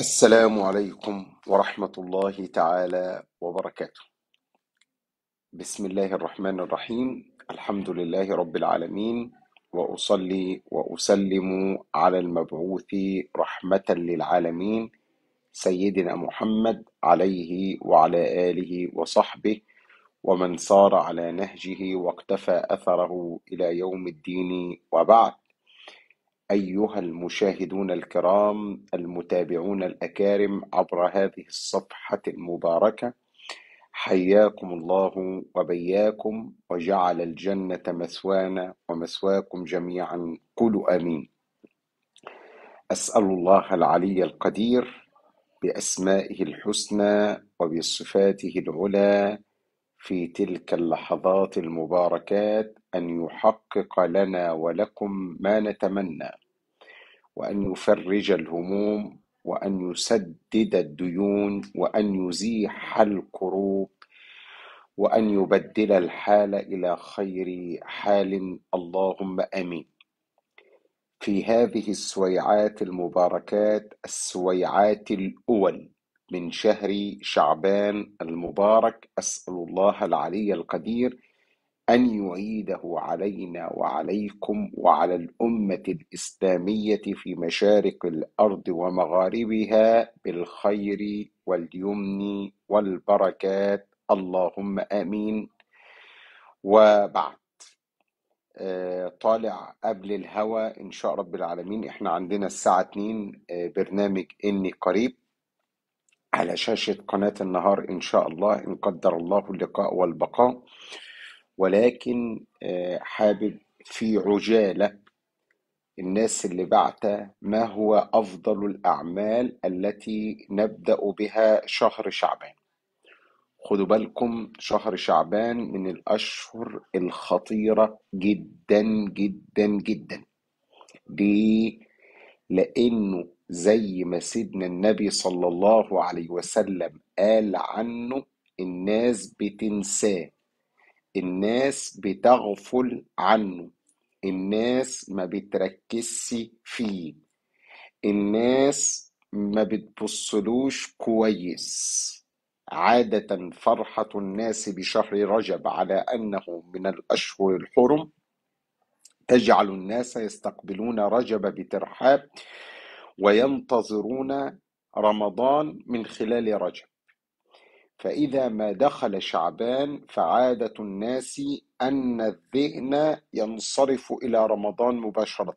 السلام عليكم ورحمة الله تعالى وبركاته. بسم الله الرحمن الرحيم، الحمد لله رب العالمين، وأصلي وأسلم على المبعوث رحمة للعالمين سيدنا محمد عليه وعلى آله وصحبه ومن صار على نهجه واقتفى أثره إلى يوم الدين وبعد. أيها المشاهدون الكرام المتابعون الأكارم عبر هذه الصفحة المباركة حياكم الله وبياكم وجعل الجنة مثوانا ومثواكم جميعا قولوا آمين أسأل الله العلي القدير بأسمائه الحسنى وبصفاته العلى في تلك اللحظات المباركات أن يحقق لنا ولكم ما نتمنى وأن يفرج الهموم وأن يسدد الديون وأن يزيح الكروب وأن يبدل الحال إلى خير حال اللهم آمين في هذه السويعات المباركات السويعات الأول من شهر شعبان المبارك أسأل الله العلي القدير أن يعيده علينا وعليكم وعلى الأمة الإسلامية في مشارق الأرض ومغاربها بالخير واليمن والبركات اللهم آمين وبعد آه، طالع قبل الهوى إن شاء رب العالمين إحنا عندنا الساعة 2 آه، برنامج إني قريب على شاشة قناة النهار إن شاء الله إن قدر الله اللقاء والبقاء ولكن آه، حابب في عجالة الناس اللي بعت ما هو أفضل الأعمال التي نبدأ بها شهر شعبان خدوا بالكم شهر شعبان من الأشهر الخطيرة جدا جدا جدا ليه؟ لأنه زي ما سيدنا النبي صلى الله عليه وسلم قال عنه الناس بتنساه الناس بتغفل عنه الناس ما بتركزش فيه الناس ما بتبصلوش كويس عادة فرحة الناس بشهر رجب على أنه من الأشهر الحرم تجعل الناس يستقبلون رجب بترحاب وينتظرون رمضان من خلال رجب فإذا ما دخل شعبان فعادة الناس أن الذهن ينصرف إلى رمضان مباشرة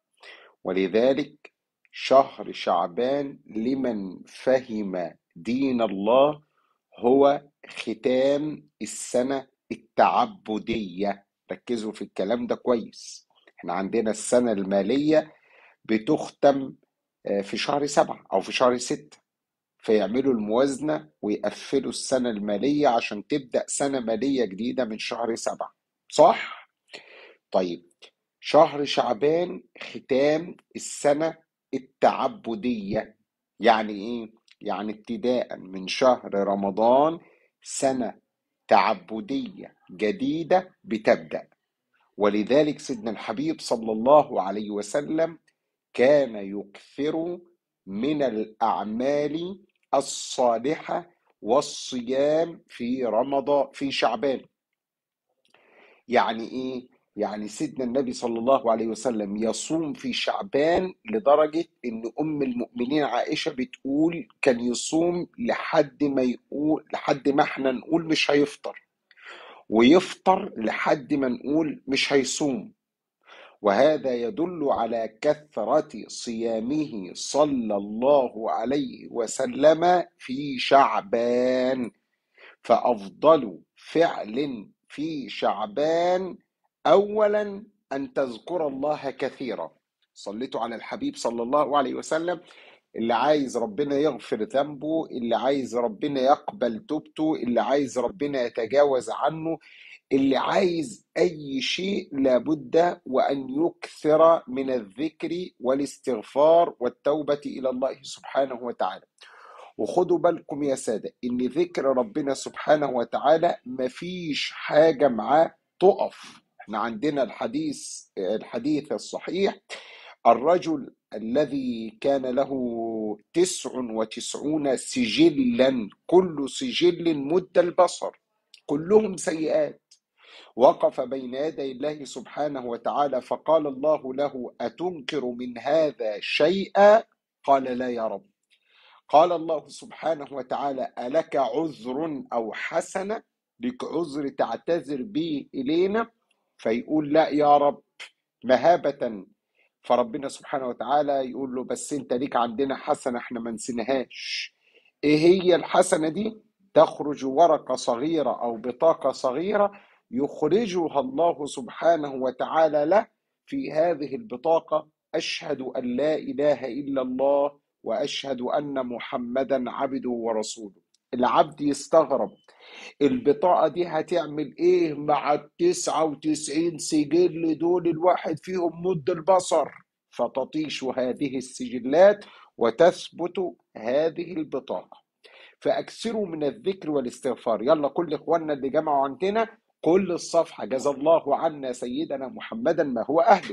ولذلك شهر شعبان لمن فهم دين الله هو ختام السنة التعبدية ركزوا في الكلام ده كويس احنا عندنا السنة المالية بتختم آه، في شهر سبعة أو في شهر ستة فيعملوا الموازنة ويقفلوا السنة المالية عشان تبدأ سنة مالية جديدة من شهر سبعة صح؟ طيب شهر شعبان ختام السنة التعبدية يعني إيه؟ يعني ابتداء من شهر رمضان سنة تعبدية جديدة بتبدأ ولذلك سيدنا الحبيب صلى الله عليه وسلم كان يكثر من الأعمال الصالحة والصيام في رمضان في شعبان يعني ايه يعني سيدنا النبي صلى الله عليه وسلم يصوم في شعبان لدرجة ان ام المؤمنين عائشة بتقول كان يصوم لحد ما يقول لحد ما احنا نقول مش هيفطر ويفطر لحد ما نقول مش هيصوم وهذا يدل على كثرة صيامه صلى الله عليه وسلم في شعبان فأفضل فعل في شعبان أولا أن تذكر الله كثيرا صليتوا على الحبيب صلى الله عليه وسلم اللي عايز ربنا يغفر ذنبه اللي عايز ربنا يقبل توبته اللي عايز ربنا يتجاوز عنه اللي عايز أي شيء لابد وأن يكثر من الذكر والاستغفار والتوبة إلى الله سبحانه وتعالى وخدوا بالكم يا سادة إن ذكر ربنا سبحانه وتعالى مفيش حاجة معاه تقف احنا عندنا الحديث الحديث الصحيح الرجل الذي كان له تسع وتسعون سجلا كل سجل مد البصر كلهم سيئات وقف بين يدي الله سبحانه وتعالى فقال الله له أتنكر من هذا شيئا قال لا يا رب قال الله سبحانه وتعالى ألك عذر أو حسنة لك عذر تعتذر به إلينا فيقول لا يا رب مهابة فربنا سبحانه وتعالى يقول له بس انت ليك عندنا حسنة احنا ما نسيناهاش ايه هي الحسنة دي تخرج ورقة صغيرة او بطاقة صغيرة يخرجها الله سبحانه وتعالى له في هذه البطاقة أشهد أن لا إله إلا الله وأشهد أن محمدا عبده ورسوله العبد يستغرب البطاقة دي هتعمل ايه مع التسعة وتسعين سجل دول الواحد فيهم مد البصر فتطيش هذه السجلات وتثبت هذه البطاقة فأكثروا من الذكر والاستغفار يلا كل إخواننا اللي جمعوا عندنا كل الصفحة جزا الله عنا سيدنا محمدا ما هو أهله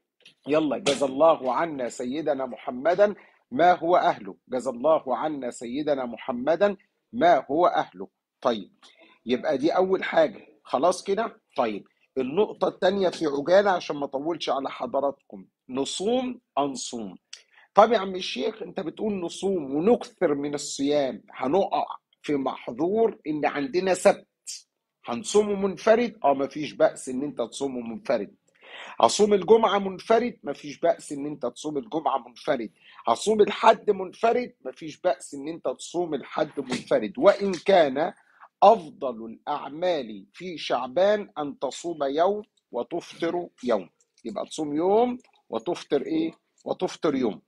يلا جزا الله عنا سيدنا محمدا ما هو أهله جزا الله عنا سيدنا محمدا ما هو أهله طيب يبقى دي أول حاجة خلاص كده طيب النقطة التانية في عجالة عشان ما أطولش على حضراتكم نصوم أنصوم طب يا عم الشيخ أنت بتقول نصوم ونكثر من الصيام هنقع في محظور إن عندنا سبت هنصومه منفرد اه مفيش بأس ان انت تصومه منفرد هصوم الجمعة منفرد مفيش بأس ان انت تصوم الجمعة منفرد هصوم الحد منفرد مفيش بأس ان انت تصوم الحد منفرد وإن كان أفضل الأعمال في شعبان أن تصوم يوم وتفطر يوم يبقى تصوم يوم وتفطر إيه وتفطر يوم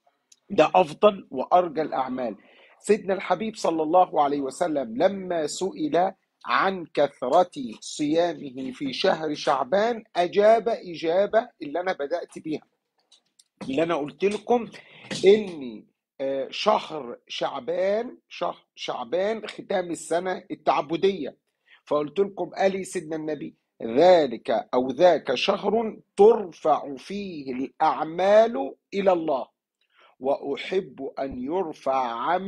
ده أفضل وأرجى الأعمال سيدنا الحبيب صلى الله عليه وسلم لما سئل عن كثرة صيامه في شهر شعبان أجاب إجابة اللي أنا بدأت بيها اللي أنا قلت لكم إن آه، شهر شعبان شهر شعبان ختام السنة التعبدية فقلت لكم قال سيدنا النبي ذلك أو ذاك شهر ترفع فيه الأعمال إلى الله وأحب أن يرفع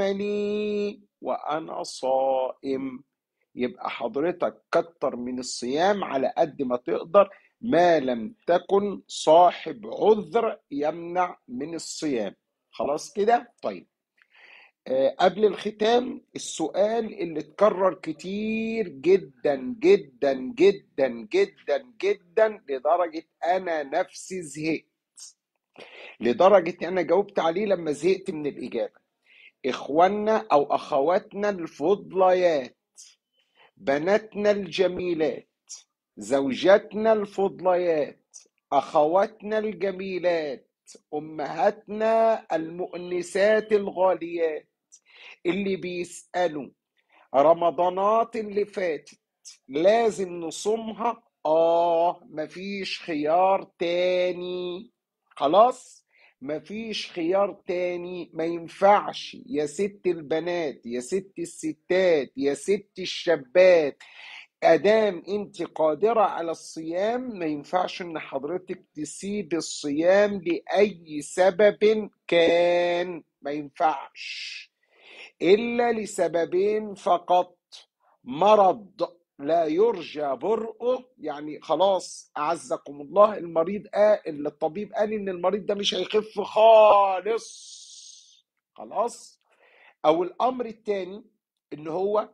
عملي وأنا صائم يبقى حضرتك كتر من الصيام على قد ما تقدر ما لم تكن صاحب عذر يمنع من الصيام خلاص كده طيب آه، قبل الختام السؤال اللي اتكرر كتير جدا جدا جدا جدا جدا لدرجة أنا نفسي زهقت لدرجة أنا جاوبت عليه لما زهقت من الإجابة إخواننا أو أخواتنا الفضليات بناتنا الجميلات زوجاتنا الفضليات أخواتنا الجميلات أمهاتنا المؤنسات الغاليات اللي بيسألوا رمضانات اللي فاتت لازم نصومها آه مفيش خيار تاني خلاص مفيش خيار تاني ما ينفعش يا ست البنات يا ست الستات يا ست الشابات ادام انت قادره على الصيام ما ينفعش ان حضرتك تسيب الصيام لاي سبب كان ما ينفعش الا لسببين فقط مرض لا يرجى برؤه يعني خلاص اعزكم الله المريض قال الطبيب قال ان المريض ده مش هيخف خالص خلاص او الامر الثاني ان هو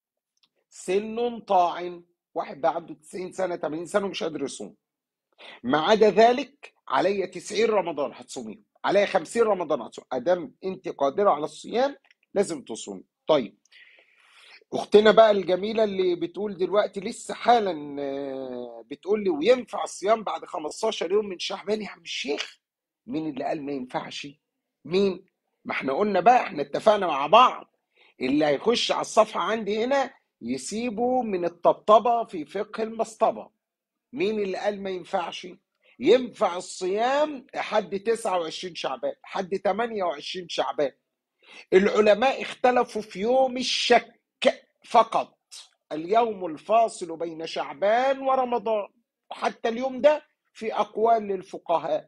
سن طاعن واحد بقى عنده 90 سنه 80 سنه ومش قادر يصوم ما عدا ذلك عليا 90 رمضان هتصوميهم عليا 50 رمضان هتصوم ادام انت قادره على الصيام لازم تصومي طيب اختنا بقى الجميله اللي بتقول دلوقتي لسه حالا آه، بتقول لي وينفع الصيام بعد 15 يوم من شعبان يا عم الشيخ مين اللي قال ما ينفعش مين ما احنا قلنا بقى احنا اتفقنا مع بعض اللي هيخش على الصفحه عندي هنا يسيبه من الطبطبه في فقه المصطبه مين اللي قال ما ينفعش ينفع الصيام لحد 29 شعبان لحد 28 شعبان العلماء اختلفوا في يوم الشك فقط اليوم الفاصل بين شعبان ورمضان وحتى اليوم ده في أقوال للفقهاء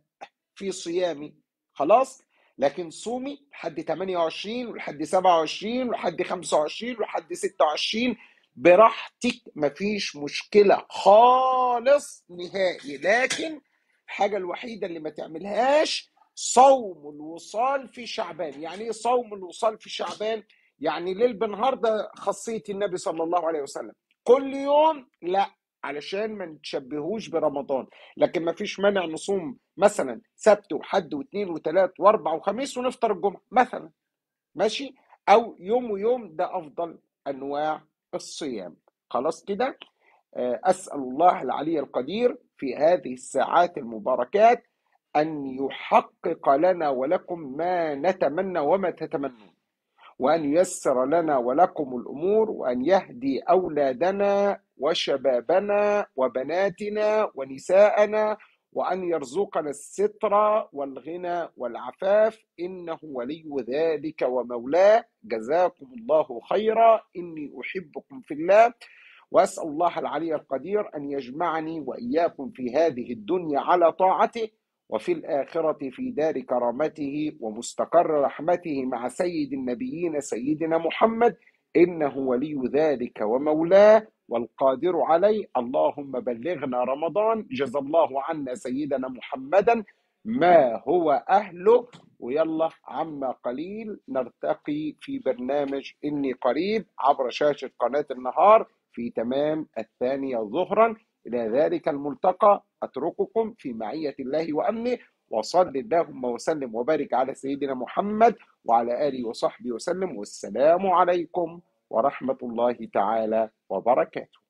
في صيامي خلاص لكن صومي لحد 28 ولحد 27 ولحد 25 ولحد 26 براحتك مفيش مشكلة خالص نهائي لكن الحاجة الوحيدة اللي ما تعملهاش صوم الوصال في شعبان يعني ايه صوم الوصال في شعبان يعني ليل بنهار ده خاصية النبي صلى الله عليه وسلم كل يوم لا علشان ما نتشبهوش برمضان لكن ما فيش مانع نصوم مثلا سبت وحد واثنين وثلاث واربع وخميس ونفطر الجمعة مثلا ماشي او يوم ويوم ده افضل انواع الصيام خلاص كده آه، اسال الله العلي القدير في هذه الساعات المباركات ان يحقق لنا ولكم ما نتمنى وما تتمنون وأن ييسر لنا ولكم الأمور وأن يهدي أولادنا وشبابنا وبناتنا ونساءنا وأن يرزقنا الستر والغنى والعفاف إنه ولي ذلك ومولاه جزاكم الله خيرا إني أحبكم في الله وأسأل الله العلي القدير أن يجمعني وإياكم في هذه الدنيا على طاعته وفي الآخرة في دار كرامته ومستقر رحمته مع سيد النبيين سيدنا محمد إنه ولي ذلك ومولاه والقادر عليه اللهم بلغنا رمضان جزا الله عنا سيدنا محمدا ما هو أهله ويلا عما قليل نرتقي في برنامج إني قريب عبر شاشة قناة النهار في تمام الثانية ظهرا إلى ذلك الملتقى أترككم في معية الله وأمنه وصل اللهم وسلم وبارك على سيدنا محمد وعلى آله وصحبه وسلم والسلام عليكم ورحمة الله تعالى وبركاته